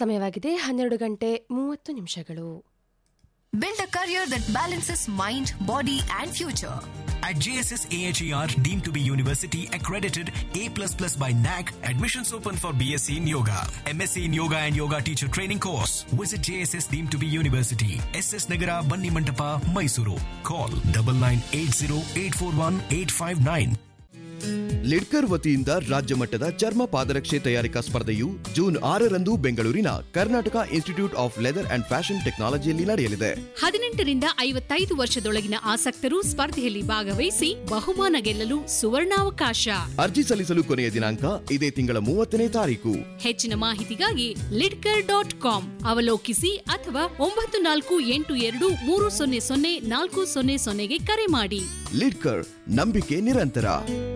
ಸಮಯವಾಗಿದೆ ಹನ್ನೆರಡು ಗಂಟೆ ಮೂವತ್ತು ನಿಮಿಷಗಳು Build a career that balances mind, body, and future. At JSS AHER, deemed to be university accredited A++ by NAC, admissions open for BSc in Yoga, MSc in Yoga and Yoga Teacher Training course. Visit JSS deemed to be university, SS Nagara, Banni Mantapa, Mysuru. Call 9980841859. Lidkar ವತಿಯಿಂದ ರಾಜ್ಯ ಮಟ್ಟದ ಚರ್ಮ ಪಾದರಕ್ಷೆ ತಯಾರಿಕಾ ಸ್ಪರ್ಧೆಯು June ಆರರಂದು ಬೆಂಗಳೂರಿನ Karnataka institute of leather and fashion ಟೆಕ್ನಾಲಜಿಯಲ್ಲಿ ನಡೆಯಲಿದೆ ಹದಿನೆಂಟರಿಂದ ಐವತ್ತೈದು ವರ್ಷದೊಳಗಿನ ಆಸಕ್ತರು ಸ್ಪರ್ಧೆಯಲ್ಲಿ ಭಾಗವಹಿಸಿ ಬಹುಮಾನ ಗೆಲ್ಲಲು ಸುವರ್ಣಾವಕಾಶ ಅರ್ಜಿ ಸಲ್ಲಿಸಲು ಕೊನೆಯ ದಿನಾಂಕ ಇದೇ ತಿಂಗಳ ಮೂವತ್ತನೇ ತಾರೀಕು ಹೆಚ್ಚಿನ ಮಾಹಿತಿಗಾಗಿ ಲಿಡ್ಕರ್ ಡಾಟ್ ಕಾಮ್ ಅವಲೋಕಿಸಿ ಅಥವಾ ಒಂಬತ್ತು ನಾಲ್ಕು ಎಂಟು ಎರಡು ಮೂರು ಸೊನ್ನೆ ಸೊನ್ನೆ ನಾಲ್ಕು ಸೊನ್ನೆ ಸೊನ್ನೆಗೆ ಕರೆ ಮಾಡಿ ಲಿಡ್ಕರ್ ನಂಬಿಕೆ ನಿರಂತರ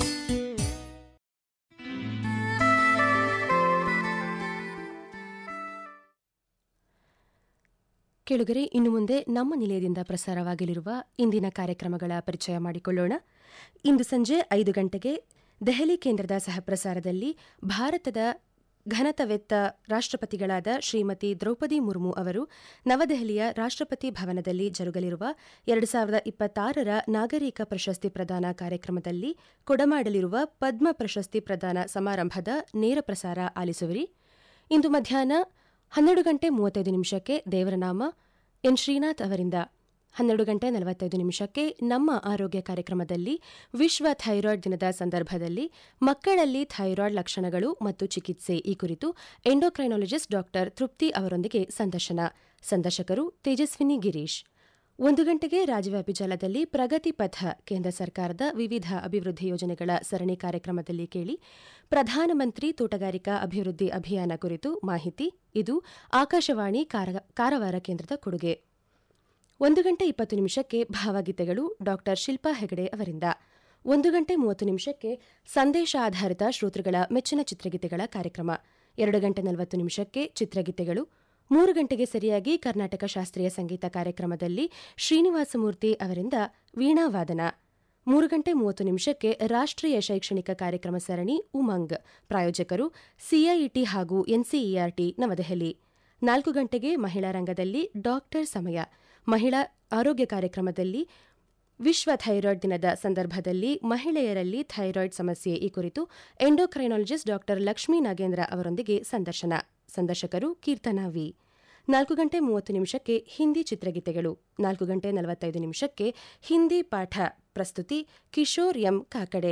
ಕೇಳುಗರೆ ಇನ್ನು ಮುಂದೆ ನಮ್ಮ ನಿಲಯದಿಂದ ಪ್ರಸಾರವಾಗಲಿರುವ ಇಂದಿನ ಕಾರ್ಯಕ್ರಮಗಳ ಪರಿಚಯ ಮಾಡಿಕೊಳ್ಳೋಣ ಇಂದು ಸಂಜೆ ಐದು ಗಂಟೆಗೆ ದೆಹಲಿ ಕೇಂದ್ರದ ಸಹಪ್ರಸಾರದಲ್ಲಿ ಭಾರತದ ಘನತವೆತ್ತ ರಾಷ್ಟ್ರಪತಿಗಳಾದ ಶ್ರೀಮತಿ ದ್ರೌಪದಿ ಮುರ್ಮು ಅವರು ನವದೆಹಲಿಯ ರಾಷ್ಟ್ರಪತಿ ಭವನದಲ್ಲಿ ಜರುಗಲಿರುವ ಎರಡು ಸಾವಿರದ ಇಪ್ಪತ್ತಾರರ ನಾಗರಿಕ ಪ್ರಶಸ್ತಿ ಪ್ರದಾನ ಕಾರ್ಯಕ್ರಮದಲ್ಲಿ ಕೊಡಮಾಡಲಿರುವ ಪದ್ಮ ಪ್ರಶಸ್ತಿ ಪ್ರದಾನ ಸಮಾರಂಭದ ನೇರ ಪ್ರಸಾರ ಆಲಿಸುವಿರಿ ಇಂದು ಮಧ್ಯಾಹ್ನ ಹನ್ನೆರಡು ಗಂಟೆ ಮೂವತ್ತೈದು ನಿಮಿಷಕ್ಕೆ ದೇವರನಾಮ ಎನ್ ಶ್ರೀನಾಥ್ ಅವರಿಂದ ಹನ್ನೆರಡು ಗಂಟೆ ನಲವತ್ತೈದು ನಿಮಿಷಕ್ಕೆ ನಮ್ಮ ಆರೋಗ್ಯ ಕಾರ್ಯಕ್ರಮದಲ್ಲಿ ವಿಶ್ವ ಥೈರಾಯ್ಡ್ ದಿನದ ಸಂದರ್ಭದಲ್ಲಿ ಮಕ್ಕಳಲ್ಲಿ ಥೈರಾಯ್ಡ್ ಲಕ್ಷಣಗಳು ಮತ್ತು ಚಿಕಿತ್ಸೆ ಈ ಕುರಿತು ಎಂಡೋಕ್ರೈನಾಲಜಿಸ್ಟ್ ಡಾಕ್ಟರ್ ತೃಪ್ತಿ ಅವರೊಂದಿಗೆ ಸಂದರ್ಶನ ಸಂದರ್ಶಕರು ತೇಜಸ್ವಿನಿ ಗಿರೀಶ್ ಒಂದು ಗಂಟೆಗೆ ರಾಜ್ಯವ್ಯಾಪಿ ಜಾಲದಲ್ಲಿ ಪ್ರಗತಿ ಪಥ ಕೇಂದ್ರ ಸರ್ಕಾರದ ವಿವಿಧ ಅಭಿವೃದ್ಧಿ ಯೋಜನೆಗಳ ಸರಣಿ ಕಾರ್ಯಕ್ರಮದಲ್ಲಿ ಕೇಳಿ ಪ್ರಧಾನಮಂತ್ರಿ ತೋಟಗಾರಿಕಾ ಅಭಿವೃದ್ಧಿ ಅಭಿಯಾನ ಕುರಿತು ಮಾಹಿತಿ ಇದು ಆಕಾಶವಾಣಿ ಕಾರ- ಕಾರವಾರ ಕೇಂದ್ರದ ಕೊಡುಗೆ ಒಂದು ಗಂಟೆ ಇಪ್ಪತ್ತು ನಿಮಿಷಕ್ಕೆ ಭಾವಗೀತೆಗಳು ಡಾಕ್ಟರ್ ಶಿಲ್ಪಾ ಹೆಗಡೆ ಅವರಿಂದ ಒಂದು ಗಂಟೆ ಮೂವತ್ತು ನಿಮಿಷಕ್ಕೆ ಸಂದೇಶ ಆಧಾರಿತ ಶ್ರೋತೃಗಳ ಮೆಚ್ಚಿನ ಚಿತ್ರಗೀತೆಗಳ ಕಾರ್ಯಕ್ರಮ ಎರಡು ಗಂಟೆ ನಲವತ್ತು ನಿಮಿಷಕ್ಕೆ ಚಿತ್ರಗೀತೆಗಳು ಮೂರು ಗಂಟೆಗೆ ಸರಿಯಾಗಿ ಕರ್ನಾಟಕ ಶಾಸ್ತ್ರೀಯ ಸಂಗೀತ ಕಾರ್ಯಕ್ರಮದಲ್ಲಿ ಶ್ರೀನಿವಾಸಮೂರ್ತಿ ಅವರಿಂದ ವೀಣಾವಾದನ ಮೂರು ಗಂಟೆ ಮೂವತ್ತು ನಿಮಿಷಕ್ಕೆ ರಾಷ್ಟ್ರೀಯ ಶೈಕ್ಷಣಿಕ ಕಾರ್ಯಕ್ರಮ ಸರಣಿ ಉಮಂಗ್ ಪ್ರಾಯೋಜಕರು ಸಿಐಇಟಿ ಹಾಗೂ ಎನ್ಸಿಇಆರ್ಟಿ ನವದೆಹಲಿ ನಾಲ್ಕು ಗಂಟೆಗೆ ಮಹಿಳಾ ರಂಗದಲ್ಲಿ ಡಾಕ್ಟರ್ ಸಮಯ ಮಹಿಳಾ ಆರೋಗ್ಯ ಕಾರ್ಯಕ್ರಮದಲ್ಲಿ ವಿಶ್ವ ಥೈರಾಯ್ಡ್ ದಿನದ ಸಂದರ್ಭದಲ್ಲಿ ಮಹಿಳೆಯರಲ್ಲಿ ಥೈರಾಯ್ಡ್ ಸಮಸ್ಯೆ ಈ ಕುರಿತು ಎಂಡೋಕ್ರೈನಾಲಜಿಸ್ಟ್ ಡಾಕ್ಟರ್ ಲಕ್ಷ್ಮೀ ನಾಗೇಂದ್ರ ಅವರೊಂದಿಗೆ ಸಂದರ್ಶನ ಸಂದರ್ಶಕರು ಕೀರ್ತನಾ ವಿ ನಾಲ್ಕು ಗಂಟೆ ಮೂವತ್ತು ನಿಮಿಷಕ್ಕೆ ಹಿಂದಿ ಚಿತ್ರಗೀತೆಗಳು ನಾಲ್ಕು ಗಂಟೆ ನಲವತ್ತೈದು ನಿಮಿಷಕ್ಕೆ ಹಿಂದಿ ಪಾಠ ಪ್ರಸ್ತುತಿ ಕಿಶೋರ್ ಎಂ ಕಾಕಡೆ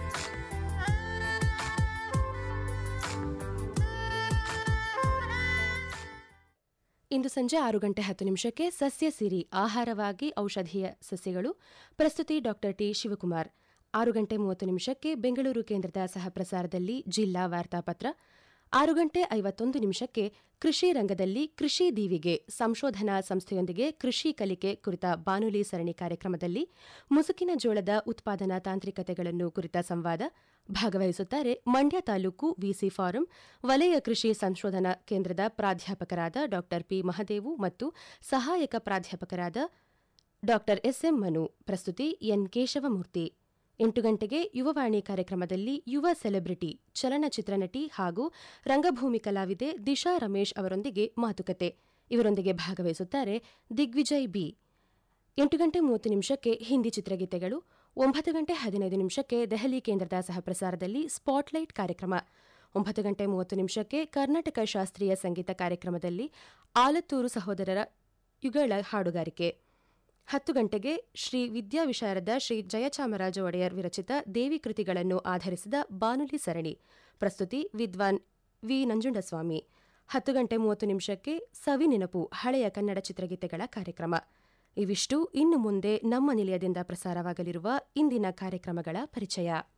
ಇಂದು ಸಂಜೆ ಆರು ಗಂಟೆ ಹತ್ತು ನಿಮಿಷಕ್ಕೆ ಸಸ್ಯ ಸಿರಿ ಆಹಾರವಾಗಿ ಔಷಧೀಯ ಸಸ್ಯಗಳು ಪ್ರಸ್ತುತಿ ಡಾಕ್ಟರ್ ಟಿ ಶಿವಕುಮಾರ್ ಆರು ಗಂಟೆ ಮೂವತ್ತು ನಿಮಿಷಕ್ಕೆ ಬೆಂಗಳೂರು ಕೇಂದ್ರದ ಸಹಪ್ರಸಾರದಲ್ಲಿ ಜಿಲ್ಲಾ ವಾರ್ತಾಪತ್ರ ಆರು ಗಂಟೆ ಐವತ್ತೊಂದು ನಿಮಿಷಕ್ಕೆ ಕೃಷಿ ರಂಗದಲ್ಲಿ ಕೃಷಿ ದೀವಿಗೆ ಸಂಶೋಧನಾ ಸಂಸ್ಥೆಯೊಂದಿಗೆ ಕೃಷಿ ಕಲಿಕೆ ಕುರಿತ ಬಾನುಲಿ ಸರಣಿ ಕಾರ್ಯಕ್ರಮದಲ್ಲಿ ಮುಸುಕಿನ ಜೋಳದ ಉತ್ಪಾದನಾ ತಾಂತ್ರಿಕತೆಗಳನ್ನು ಕುರಿತ ಸಂವಾದ ಭಾಗವಹಿಸುತ್ತಾರೆ ಮಂಡ್ಯ ತಾಲೂಕು ವಿಸಿ ಫಾರಂ ವಲಯ ಕೃಷಿ ಸಂಶೋಧನಾ ಕೇಂದ್ರದ ಪ್ರಾಧ್ಯಾಪಕರಾದ ಡಾ ಪಿ ಮಹದೇವು ಮತ್ತು ಸಹಾಯಕ ಪ್ರಾಧ್ಯಾಪಕರಾದ ಡಾ ಎಸ್ಎಂ ಮನು ಪ್ರಸ್ತುತಿ ಎನ್ ಕೇಶವಮೂರ್ತಿ ಎಂಟು ಗಂಟೆಗೆ ಯುವವಾಣಿ ಕಾರ್ಯಕ್ರಮದಲ್ಲಿ ಯುವ ಸೆಲೆಬ್ರಿಟಿ ಚಲನಚಿತ್ರ ನಟಿ ಹಾಗೂ ರಂಗಭೂಮಿ ಕಲಾವಿದೆ ದಿಶಾ ರಮೇಶ್ ಅವರೊಂದಿಗೆ ಮಾತುಕತೆ ಇವರೊಂದಿಗೆ ಭಾಗವಹಿಸುತ್ತಾರೆ ದಿಗ್ವಿಜಯ್ ಬಿ ಎಂಟು ಗಂಟೆ ಮೂವತ್ತು ನಿಮಿಷಕ್ಕೆ ಹಿಂದಿ ಚಿತ್ರಗೀತೆಗಳು ಒಂಬತ್ತು ಗಂಟೆ ಹದಿನೈದು ನಿಮಿಷಕ್ಕೆ ದೆಹಲಿ ಕೇಂದ್ರದ ಸಹಪ್ರಸಾರದಲ್ಲಿ ಸ್ಪಾಟ್ಲೈಟ್ ಕಾರ್ಯಕ್ರಮ ಒಂಬತ್ತು ಗಂಟೆ ಮೂವತ್ತು ನಿಮಿಷಕ್ಕೆ ಕರ್ನಾಟಕ ಶಾಸ್ತ್ರೀಯ ಸಂಗೀತ ಕಾರ್ಯಕ್ರಮದಲ್ಲಿ ಆಲತ್ತೂರು ಸಹೋದರರ ಯುಗಳ ಹಾಡುಗಾರಿಕೆ ಹತ್ತು ಗಂಟೆಗೆ ಶ್ರೀ ವಿದ್ಯಾವಿಶಾರದ ಶ್ರೀ ಜಯಚಾಮರಾಜ ಒಡೆಯರ್ ವಿರಚಿತ ದೇವಿ ಕೃತಿಗಳನ್ನು ಆಧರಿಸಿದ ಬಾನುಲಿ ಸರಣಿ ಪ್ರಸ್ತುತಿ ವಿದ್ವಾನ್ ವಿ ನಂಜುಂಡಸ್ವಾಮಿ ಹತ್ತು ಗಂಟೆ ಮೂವತ್ತು ನಿಮಿಷಕ್ಕೆ ಸವಿ ನೆನಪು ಹಳೆಯ ಕನ್ನಡ ಚಿತ್ರಗೀತೆಗಳ ಕಾರ್ಯಕ್ರಮ ಇವಿಷ್ಟು ಇನ್ನು ಮುಂದೆ ನಮ್ಮ ನಿಲಯದಿಂದ ಪ್ರಸಾರವಾಗಲಿರುವ ಇಂದಿನ ಕಾರ್ಯಕ್ರಮಗಳ ಪರಿಚಯ